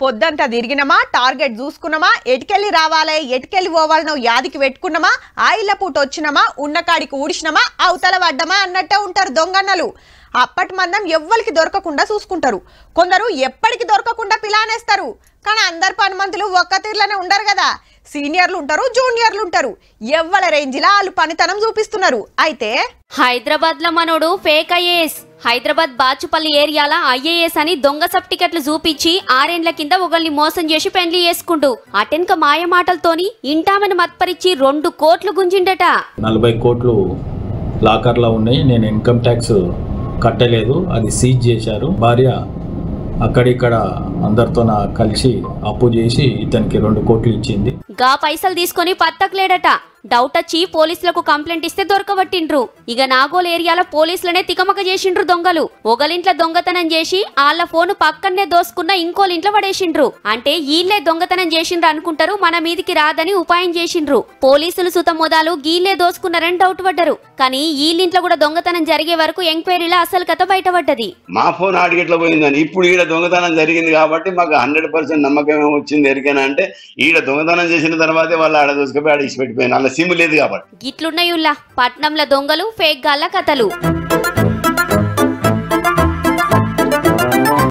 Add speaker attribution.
Speaker 1: పొద్దంతా తిరిగినమా టార్గెట్ చూసుకున్నామా ఎటుకెళ్ళి రావాలే ఎటుకెళ్ళి పోవాలనో యాదికి పెట్టుకున్నామా ఆయిల పూట వచ్చినమా ఉన్న కాడికి ఊడిసినమా అవతల పడ్డమా అన్నట్టే ఉంటారు దొంగన్నలు అప్పటి మందం ఎవ్వరికి దొరకకుండా చూసుకుంటారు కొందరు ఎప్పటికి దొరకకుండా పిలానేస్తారు కానీ అందరు పనిమంతులు ఒక్క తీరులోనే ఉండరు కదా సీనియర్లు ఉంటారు జూనియర్లు ఉంటారు ఎవ్వల రేంజిలా వాళ్ళు పనితనం చూపిస్తున్నారు అయితే
Speaker 2: హైదరాబాద్ లో మనోడు ఫేక్ ఐఏఎస్ హైదరాబాద్ బాచుపల్లి ఏరియాల ఐఏఎస్ అని దొంగ సబ్ టికెట్లు చూపించి ఆరేండ్ల కింద ఒకళ్ళని మోసం చేసి పెండ్లి చేసుకుంటూ అటెన్క మాయ మాటలతోని ఇంటామెను మత్పరిచి రెండు కోట్లు గుంజిండట
Speaker 3: నలభై కోట్లు లాకర్లో ఉన్నాయి నేను ఇన్కమ్ ట్యాక్స్ కట్టలేదు అది సీజ్ చేశారు భార్య అక్కడిక్కడ అందరితో నా కలిసి అప్పు చేసి ఇతనికి రెండు కోట్లు ఇచ్చింది
Speaker 2: గా పైసలు తీసుకొని పత్తకలేడట డౌట్ వచ్చి పోలీసులకు కంప్లైంట్ ఇస్తే దొరకబట్టిండ్రు ఇక నాగోల్ ఏరియాలో పోలీసులనే తికమక చేసిండ్రు దొంగలు ఒకలింట్లో దొంగతనం చేసి ఆళ్ల ఫోను పక్కనే దోసుకున్న ఇంకోలింట్లో పడేసిండ్రు అంటే ఈళ్లే దొంగతనం చేసిండ్రు అనుకుంటారు మన మీదికి రాదని ఉపాయం చేసిండ్రు పోలీసులు సుత మొదలు గీళ్లే దోసుకున్నారని డౌట్ పడ్డారు కానీ ఈళ్ళింట్లో కూడా దొంగతనం జరిగే వరకు ఎంక్వైరీలో అసలు కథ బయటపడ్డది
Speaker 4: మా ఫోన్ ఆడిగిట్లా పోయిందని ఇప్పుడు ఈడ దొంగతనం జరిగింది కాబట్టి మాకు హండ్రెడ్ పర్సెంట్ నమ్మకం ఏమో వచ్చింది ఎరికైనా అంటే ఈడ దొంగతనం చేసిన తర్వాతే వాళ్ళు ఆడ దూసుకుపోయి ఆడ ఇచ్చిపెట్టిపోయిన వాళ్ళ సిమ్ లేదు కాబట్టి
Speaker 2: గిట్లున్నాయుల్లా పట్నంల దొంగలు ఫేక్ గాళ్ళ కథలు